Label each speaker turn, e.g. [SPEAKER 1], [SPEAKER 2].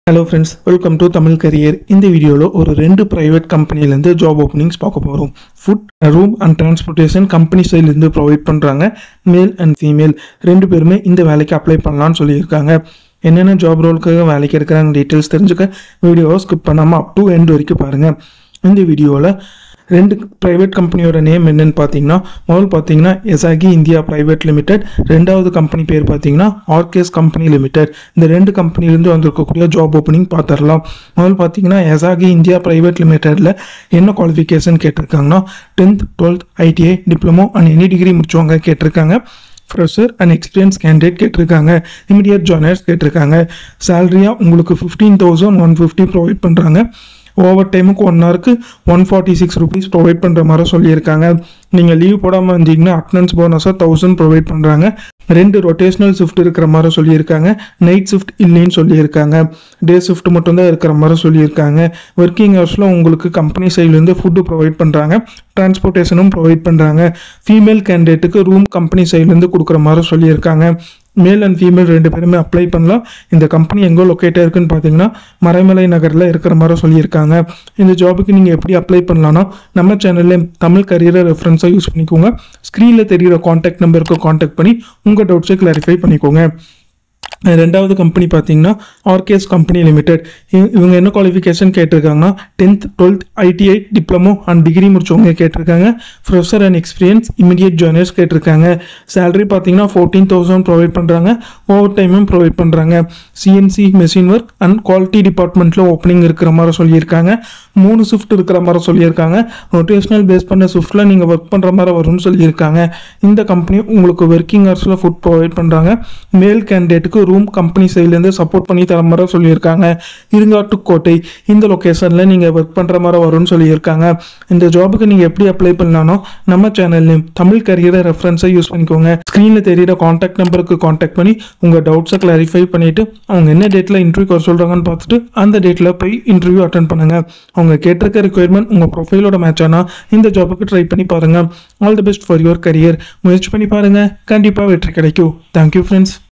[SPEAKER 1] hello friends welcome to Tamil career இந்த வீடியோவில் ஒரு ரெண்டு ப்ரைவேட் கம்பெனிலேருந்து ஜாப் ஓப்பனிங்ஸ் பார்க்க போகிறோம் food room and transportation company சைட்லேருந்து ப்ரொவைட் பண்ணுறாங்க மேல் அண்ட் ஃபீமேல் ரெண்டு பேருமே இந்த வேலைக்கு அப்ளை பண்ணலாம்னு சொல்லியிருக்காங்க என்னென்ன ஜாப் ரோலுக்காக வேலைக்கு எடுக்கிறாங்க டீட்டெயில்ஸ் தெரிஞ்சுக்க வீடியோவை ஸ்கிப் பண்ணாமல் அப் டு எண்ட் வரைக்கும் பாருங்கள் இந்த வீடியோவில் ரெண்டு ப்ரைவேட் கம்பெனியோட நேம் என்னன்னு பார்த்தீங்கன்னா முதல் பார்த்தீங்கன்னா எசாகி இந்தியா பிரைவேட் லிமிடெட் ரெண்டாவது கம்பெனி பேர் பார்த்தீங்கன்னா ஆர்கேஸ் கம்பெனி லிமிடெட் இந்த ரெண்டு கம்பெனிலேருந்து வந்திருக்கக்கூடிய ஜாப் ஓப்பனிங் பார்த்துடலாம் முதல் பார்த்தீங்கன்னா எசாகி இந்தியா பிரைவேட் லிமிடெடில் என்ன குவாலிஃபிகேஷன் கேட்டிருக்காங்கன்னா tenth twelfth ITI diploma and any degree முடிச்சவங்க கேட்டிருக்காங்க ஃப்ரெஷர் அண்ட் எக்ஸ்பீரியன்ஸ் கேண்டிடேட் கேட்டிருக்காங்க இமிடியட் ஜாயினர்ஸ் கேட்டிருக்காங்க சேலரியாக உங்களுக்கு fifteen thousand one fifty provide பண்ணுறாங்க ஓவர் டைமுக்கு ஒன் ஹவருக்கு one forty six rupees provide பண்ணுற மாதிரி சொல்லியிருக்காங்க நீங்கள் லீவ் போடாமல் வந்தீங்கன்னா அட்டனன்ஸ் போனஸாக தௌசண்ட் ப்ரொவைட் பண்ணுறாங்க ரெண்டு ரொட்டேஷனல் ஷிஃப்ட் இருக்கிற மாதிரி சொல்லியிருக்காங்க நைட் ஷிஃப்ட் இல்லைன்னு சொல்லியிருக்காங்க டே ஷிஃப்ட் மட்டும்தான் இருக்கிற மாதிரி சொல்லியிருக்காங்க ஒர்க்கிங் ஹவர்ஸில் உங்களுக்கு கம்பெனி சைட்லேருந்து ஃபுட்டு ப்ரொவைட் பண்ணுறாங்க டிரான்ஸ்போர்ட்டேஷனும் ப்ரொவைட் பண்ணுறாங்க ஃபீமேல் கேண்டிடேட்டுக்கு ரூம் கம்பெனி சைட்லேருந்து கொடுக்குற மாதிரி சொல்லியிருக்காங்க மேல் அண்ட் ஃபீமேல் ரெண்டு பேருமே அப்ளை பண்ணலாம் இந்த கம்பெனி எங்கே லொக்கேட்டாக இருக்குன்னு பார்த்தீங்கன்னா மறைமலை நகரில் இருக்கிற மாதிரி சொல்லியிருக்காங்க இந்த ஜாபுக்கு நீங்கள் எப்படி அப்ளை பண்ணலாம்னா நம்ம சேனலில் தமிழ் கரியரை ரெஃபரன்ஸாக யூஸ் பண்ணிக்கோங்க ஸ்க்ரீனில் தெரிகிற காண்டாக்ட் நம்பருக்கு காண்டாக்ட் பண்ணி உங்கள் டவுட்ஸை கிளாரிஃபை பண்ணிக்கோங்க ரெண்டாவது கம்பெனி பார்த்தீங்கன்னா ஆர்கேஸ் கம்பெனி லிமிடெட் இவங்க என்ன குவாலிஃபிகேஷன் கேட்டிருக்காங்கன்னா tenth twelfth ITI diploma and degree முடிச்சவங்க கேட்டிருக்காங்க fresher and experience immediate joiners கேட்டிருக்காங்க சேலரி பார்த்தீங்கன்னா ஃபோர்டீன் தௌசண்ட் ப்ரொவைட் பண்ணுறாங்க ஓவர் டைமும் ப்ரொவைட் பண்ணுறாங்க CNC machine work and quality டிபார்ட்மெண்ட்டில் ஓப்பனிங் இருக்கிற மாதிரி சொல்லியிருக்காங்க மூணு ஷிஃப்ட் இருக்கிற மாதிரி சொல்லியிருக்காங்க ரொட்டேஷனல் பேஸ் பண்ண ஷிஃப்ட்டில் நீங்கள் ஒர்க் பண்ணுற மாதிரி வரும்னு சொல்லியிருக்காங்க இந்த கம்பெனி உங்களுக்கு ஒர்க்கிங் ஹவர்ஸில் ஃபுட் ப்ரொவைட் பண்ணுறாங்க மேல் கேண்டிடேட்டுக்கு ரூம் கம்பெனி சைட்லேருந்து சப்போர்ட் பண்ணி தர மாதிரி சொல்லியிருக்காங்க இருங்காட்டுக்கோட்டை இந்த லொக்கேஷனில் நீங்கள் ஒர்க் பண்ணுற மாதிரி வரும்னு சொல்லியிருக்காங்க இந்த ஜாபுக்கு நீங்கள் எப்படி அப்ளை பண்ணலானோ நம்ம சேனல் நேம் தமிழ் கரியரை ரெஃபரன்ஸை யூஸ் பண்ணிக்கோங்க ஸ்க்ரீனில் தெரியிற காண்டாக்ட் நம்பருக்கு காண்டாக்ட் பண்ணி உங்கள் டவுட்ஸை கிளாரிஃபை பண்ணிவிட்டு அவங்க என்ன டேட்டில் இன்டர்வியூ வர சொல்கிறாங்கன்னு பார்த்துட்டு அந்த டேட்டில் போய் இன்டர்வியூ அட்டன் பண்ணுங்கள் அவங்க கேட்டிருக்க ரெக்குயர்மெண்ட் உங்கள் ப்ரொஃபைலோட மேட்ச் ஆனால் இந்த ஜாபுக்கு ட்ரை பண்ணி பாருங்கள் all the best for your career முயற்சி பண்ணி பாருங்கள் கண்டிப்பாக வெற்றி கிடைக்கும் தேங்க்யூ ஃப்ரெண்ட்ஸ்